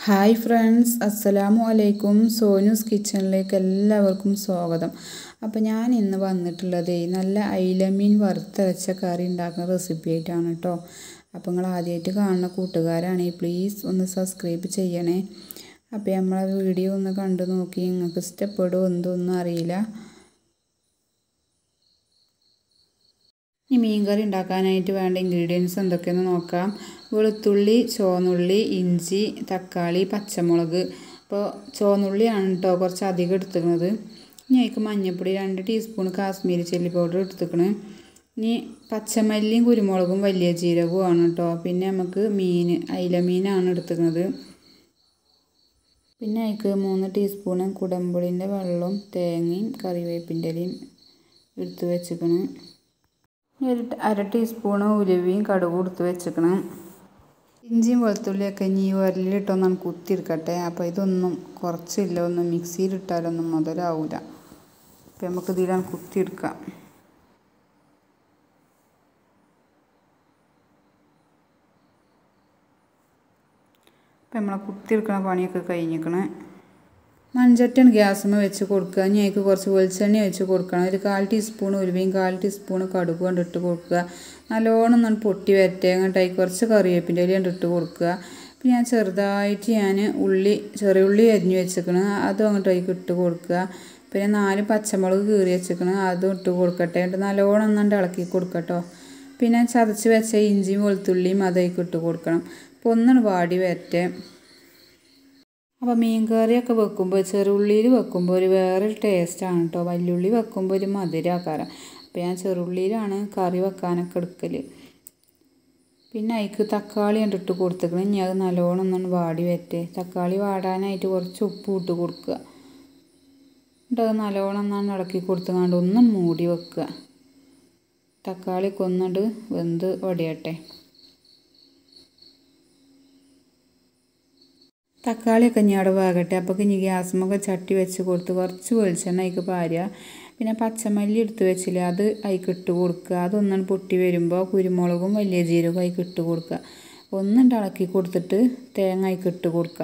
hi friends അസ്സലാമു അലൈക്കും സോനൂസ് കിച്ചണിലേക്ക് എല്ലാവർക്കും സ്വാഗതം അപ്പോൾ ഞാൻ ഇന്ന് വന്നിട്ടുള്ളത് നല്ല അയിലമീൻ വറുത്തരച്ച കറി ഉണ്ടാക്കുന്ന റെസിപ്പി ആയിട്ടാണ് കേട്ടോ അപ്പോൾ നിങ്ങൾ ആദ്യമായിട്ട് കാണുന്ന കൂട്ടുകാരാണെങ്കിൽ പ്ലീസ് ഒന്ന് സബ്സ്ക്രൈബ് ചെയ്യണേ അപ്പോൾ നമ്മളെ വീഡിയോ ഒന്ന് കണ്ടു നോക്കി നിങ്ങൾക്ക് ഇഷ്ടപ്പെടുമോ എന്തൊന്നും അറിയില്ല ഈ മീൻ കറി ഉണ്ടാക്കാനായിട്ട് വേണ്ട ഇൻഗ്രീഡിയൻസ് എന്തൊക്കെയെന്ന് നോക്കാം വെളുത്തുള്ളി ചുവന്നുള്ളി ഇഞ്ചി തക്കാളി പച്ചമുളക് ഇപ്പോൾ ചുവന്നുള്ളിയാണ് കേട്ടോ കുറച്ച് അധികം എടുത്തുക്കുന്നത് ഇനി അതിക്ക് മഞ്ഞൾപ്പൊടി രണ്ട് ടീസ്പൂൺ കാശ്മീരി ചില്ലി പൗഡർ എടുത്തുക്കണ് ഇനി പച്ചമല്ലിയും കുരുമുളകും വലിയ ജീരകവും ആണ് കേട്ടോ പിന്നെ നമുക്ക് മീൻ അയില മീനാണ് എടുത്തുക്കുന്നത് പിന്നെ അതിക്ക് മൂന്ന് ടീസ്പൂൺ കുടമ്പുളിൻ്റെ വെള്ളവും തേങ്ങയും കറിവേപ്പിൻ്റെ ഇലയും എടുത്ത് വെച്ചിക്കണ് ഒരു അര ടീസ്പൂണ് ഉലുവയും കടുകും എടുത്ത് വെച്ചിക്കണം ഇഞ്ചിയും വെളുത്തുള്ളിയൊക്കെ ഇനി ഈ ഉരലിലിട്ടൊന്നാണ് കുത്തിയെടുക്കട്ടെ അപ്പോൾ ഇതൊന്നും കുറച്ചില്ല ഒന്നും മിക്സിയിലിട്ടാലൊന്നും മുതലാവില്ല അപ്പോൾ നമുക്ക് ഇതിലാണ് കുത്തിയെടുക്കാം അപ്പം നമ്മളെ കുത്തിയെടുക്കണ പണിയൊക്കെ കഴിഞ്ഞിരിക്കണേ മൺചട്ടിയാണ് ഗ്യാസുമ്മ വെച്ച് കൊടുക്കുക ഇനി അതിലേക്ക് കുറച്ച് വെളിച്ചെണ്ണ വെച്ച് കൊടുക്കണം ഒരു കാൽ ടീസ്പൂൺ ഉലുവയും കാൽ ടീസ്പൂൺ കടുക് കൊണ്ട് ഇട്ട് കൊടുക്കുക നല്ലോണം ഒന്ന് പൊട്ടി വരട്ടെ അങ്ങോട്ട് അതിൽ കുറച്ച് കറിവേപ്പിൻ്റെ ഇല കൊണ്ട് ഇട്ട് കൊടുക്കുക പിന്നെ ഞാൻ ചെറുതായിട്ട് ഞാൻ ഉള്ളി ചെറിയ ഉള്ളി അരിഞ്ഞ് വെച്ചിരിക്കണം അതും അങ്ങോട്ട് അതിലേക്ക് ഇട്ട് കൊടുക്കുക പിന്നെ നാല് പച്ചമുളക് കീറി വെച്ചിരിക്കണം അതും ഇട്ട് കൊടുക്കട്ടെ എന്നിട്ട് നല്ലോണം ഒന്നുകൊണ്ട് ഇളക്കി കൊടുക്കട്ടോ പിന്നെ ചതച്ച് വെച്ച ഇഞ്ചിയും വെളുത്തുള്ളിയും അതേക്ക് ഇട്ട് കൊടുക്കണം അപ്പോൾ ഒന്നാണ് വാടി വരട്ടെ അപ്പോൾ മീൻ കറിയൊക്കെ വെക്കുമ്പോൾ ചെറുള്ളിയിൽ വെക്കുമ്പോൾ ഒരു വേറൊരു ടേസ്റ്റാണ് കേട്ടോ വല്യുള്ളി വെക്കുമ്പോൾ ഒരു മധുരമാക്കാരം അപ്പോൾ ഞാൻ ചെറുള്ളിയിലാണ് കറി വെക്കാനൊക്കെ എടുക്കൽ പിന്നെ അതിക്ക് തക്കാളി കണ്ടിട്ട് കൊടുത്തേക്കണം ഇനി അത് നല്ലോണം ഒന്നും വാടി വരട്ടെ തക്കാളി വാടാനായിട്ട് കുറച്ച് ഉപ്പ് ഇട്ട് കൊടുക്കുക എന്നിട്ട് അത് നല്ലോണം ഒന്നാണ് ഇളക്കി കൊടുത്തുകൊണ്ട് ഒന്നും മൂടി വെക്കുക തക്കാളി കൊന്നിട്ട് വെന്ത് ഒടിയട്ടെ തക്കാളിയൊക്കെ ഇനി അവിടെ വേകട്ടെ അപ്പോൾ ഇനി ഗ്യാസുമൊക്കെ ചട്ടി വെച്ച് കൊടുത്ത് കുറച്ച് വെളിച്ചെണ്ണ അതിക്ക് പാരുക പിന്നെ പച്ചമല്ലി എടുത്ത് വെച്ചില്ല അത് അതിക്ക് ഇട്ട് കൊടുക്കുക അതൊന്നും പൊട്ടി വരുമ്പോൾ കുരുമുളകും വലിയ ജീരകവും അതിക്ക് ഇട്ട് കൊടുക്കുക ഒന്നുണ്ട് ഇളക്കി കൊടുത്തിട്ട് തേങ്ങ അതിക്ക് ഇട്ട് കൊടുക്കുക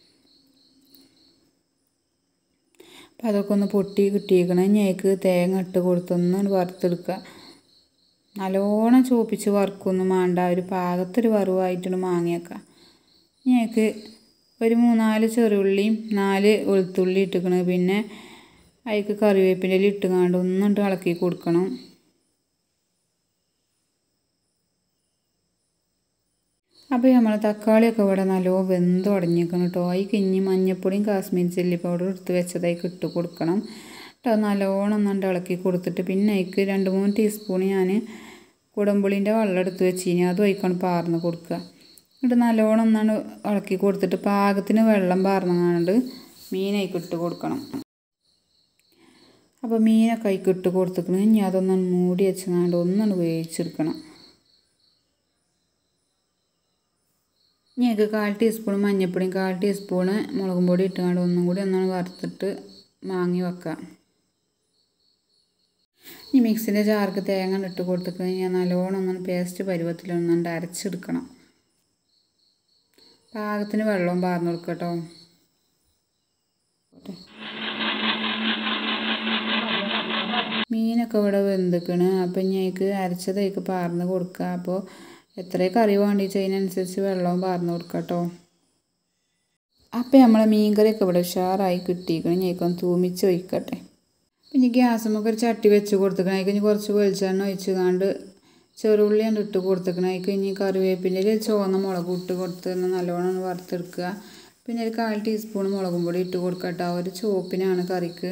അപ്പോൾ അതൊക്കെ ഒന്ന് പൊട്ടി കിട്ടിയിരിക്കണം ഇനി അതിക്ക് തേങ്ങ ഇട്ട് കൊടുത്തൊന്ന് വറുത്തെടുക്കുക നല്ലോണം ചോപ്പിച്ച് വറുക്കൊന്നും വേണ്ട ഒരു പാകത്തൊരു വറുവായിട്ടാണ് മാങ്ങിയേക്കുക ഇനി അതിക്ക് ഒരു മൂന്നാല് ചെറുള്ളിയും നാല് വെളുത്തുള്ളി ഇട്ടിക്കണം പിന്നെ അതിക്ക് കറിവേപ്പിൻ്റെ ഇല ഇട്ടുകൊണ്ട് ഒന്നിട്ട് ഇളക്കി കൊടുക്കണം അപ്പോൾ നമ്മൾ തക്കാളിയൊക്കെ ഇവിടെ നല്ലോണം വെന്ത് ഉടഞ്ഞിരിക്കണം കേട്ടോ അതിക്ക് ഇനി മഞ്ഞൾപ്പൊടിയും കാശ്മീരി ചില്ലി പൗഡർ എടുത്ത് വെച്ചതായിക്ക് ഇട്ട് കൊടുക്കണം കേട്ടോ നല്ലോണം ഒന്നുണ്ട് ഇളക്കി കൊടുത്തിട്ട് പിന്നെ അതിക്ക് രണ്ട് മൂന്ന് ടീസ്പൂൺ ഞാൻ കുടമ്പുളിൻ്റെ വെള്ളം എടുത്ത് വെച്ചിനി അതും അതിക്കാണ് പാർന്ന് കൊടുക്കുക എന്നിട്ട് നല്ലോണം ഒന്നാണ് ഇളക്കി കൊടുത്തിട്ട് പാകത്തിന് വെള്ളം പാർന്നങ്ങാണ്ട് മീനേക്ക് ഇട്ട് കൊടുക്കണം അപ്പോൾ മീനൊക്കെ അതിക്ക് ഇട്ട് കൊടുത്തിക്കണം ഇനി അതൊന്നും മൂടി വെച്ചങ്ങാണ്ട് ഒന്നാണ് വേവിച്ചെടുക്കണം ഇനി അതിക്ക് കാൽ ടീസ്പൂൺ മഞ്ഞൾപ്പൊടിയും കാൽ ടീസ്പൂണ് മുളകും പൊടി ഇട്ടുകൊണ്ട് ഒന്നും കൂടി ഒന്നാണ് വറുത്തിട്ട് വാങ്ങി വെക്കാം ഈ മിക്സിൻ്റെ ജാർക്ക് തേങ്ങ ഇട്ട് കൊടുത്തിട്ട് കഴിഞ്ഞാൽ നല്ലോണം ഒന്നും പേസ്റ്റ് പരുവത്തിലൊന്നുകൊണ്ട് അരച്ചെടുക്കണം പാകത്തിന് വെള്ളവും പാർന്നു കൊടുക്കുക കേട്ടോ മീനൊക്കെ ഇവിടെ വെന്തിക്കണ് അപ്പം ഇനി അതിക്ക് അരച്ചതേക്ക് പാർന്ന് കൊടുക്കുക അപ്പോൾ എത്ര കറി വേണ്ടിച്ച് അതിനനുസരിച്ച് വെള്ളവും പാർന്ന് കൊടുക്കുക കേട്ടോ അപ്പം നമ്മളെ മീൻ കറിയൊക്കെ ഇവിടെ ഉഷാറായി കിട്ടിയിരിക്കണം ഞേക്കൊന്ന് തൂമിച്ച് ഒഴിക്കട്ടെ പിന്നെ ഗ്യാസുമൊക്കെ ഒരു ചട്ടി വെച്ച് കൊടുത്തിക്കണം അതിന് കുറച്ച് വെളിച്ചെണ്ണ ഒഴിച്ച് കാണ്ട് ചെറുള്ളിയാണ് ഇട്ട് കൊടുത്തേക്കണം അതിക്ക് ഇനി കറിവേപ്പിൻ്റെ ചുവന്ന മുളക് ഇട്ട് കൊടുത്ത് നല്ലോണം വറുത്തെടുക്കുക പിന്നെ ഒരു കാൽ ടീസ്പൂൺ മുളകും പൊടി ഇട്ട് കൊടുക്കട്ടോ ഒരു ചുവപ്പിനാണ് കറിക്ക്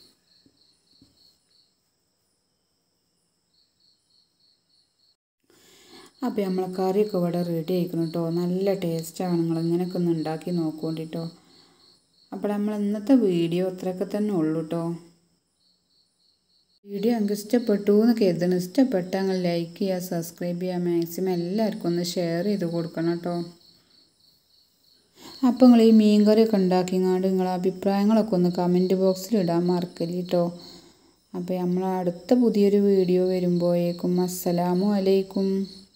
അപ്പോൾ നമ്മളെ കറിയൊക്കെ ഇവിടെ റെഡി ആയിക്കണം കേട്ടോ നല്ല ടേസ്റ്റാണ് നിങ്ങൾ ഇങ്ങനെയൊക്കെ ഒന്ന് ഉണ്ടാക്കി നോക്കുകൊണ്ടിട്ടോ അപ്പോൾ നമ്മൾ ഇന്നത്തെ വീഡിയോ അത്രയൊക്കെ തന്നെ ഉള്ളൂ കേട്ടോ വീഡിയോ എനിക്ക് ഇഷ്ടപ്പെട്ടു എന്ന് കരുതണം ഇഷ്ടപ്പെട്ടാൽ ലൈക്ക് ചെയ്യുക സബ്സ്ക്രൈബ് ചെയ്യുക മാക്സിമം എല്ലാവർക്കും ഒന്ന് ഷെയർ ചെയ്ത് കൊടുക്കണം കേട്ടോ അപ്പോൾ നിങ്ങൾ ഈ മീൻ കറിയൊക്കെ ഉണ്ടാക്കിങ്ങാണ്ട് നിങ്ങളെ അഭിപ്രായങ്ങളൊക്കെ ഒന്ന് കമൻറ്റ് ബോക്സിൽ ഇടാൻ മറക്കല്ല കേട്ടോ അപ്പോൾ നമ്മൾ അടുത്ത പുതിയൊരു വീഡിയോ വരുമ്പോഴേക്കും അസ്സലാമു അലൈക്കും